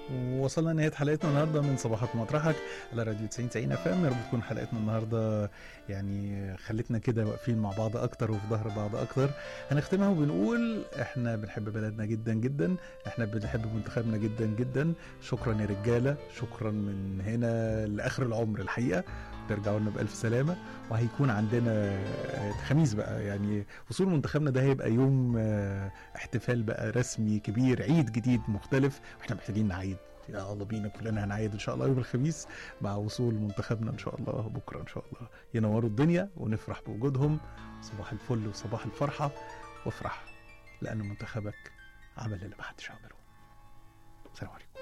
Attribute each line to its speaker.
Speaker 1: وصلنا لنهايه حلقتنا النهارده من صباحات مطرحك على راديو 90 90 اف ام يا رب تكون حلقتنا النهارده يعني خلتنا كده واقفين مع بعض اكتر وفي ظهر بعض اكتر هنختمها وبنقول احنا بنحب بلدنا جدا جدا احنا بنحب منتخبنا جدا جدا شكرا يا رجاله شكرا من هنا لاخر العمر الحقيقه ترجعوا لنا بالف سلامه وهيكون عندنا خميس بقى يعني وصول منتخبنا ده هيبقى يوم آه، احتفال بقى رسمي كبير عيد جديد مختلف واحنا محتاجين نعيد يا الله بينا كلنا هنعيد ان شاء الله يوم الخميس مع وصول منتخبنا ان شاء الله بكره ان شاء الله ينوروا الدنيا ونفرح بوجودهم صباح الفل وصباح الفرحه وافرح لان منتخبك عمل اللي ما حدش عمله سلام عليكم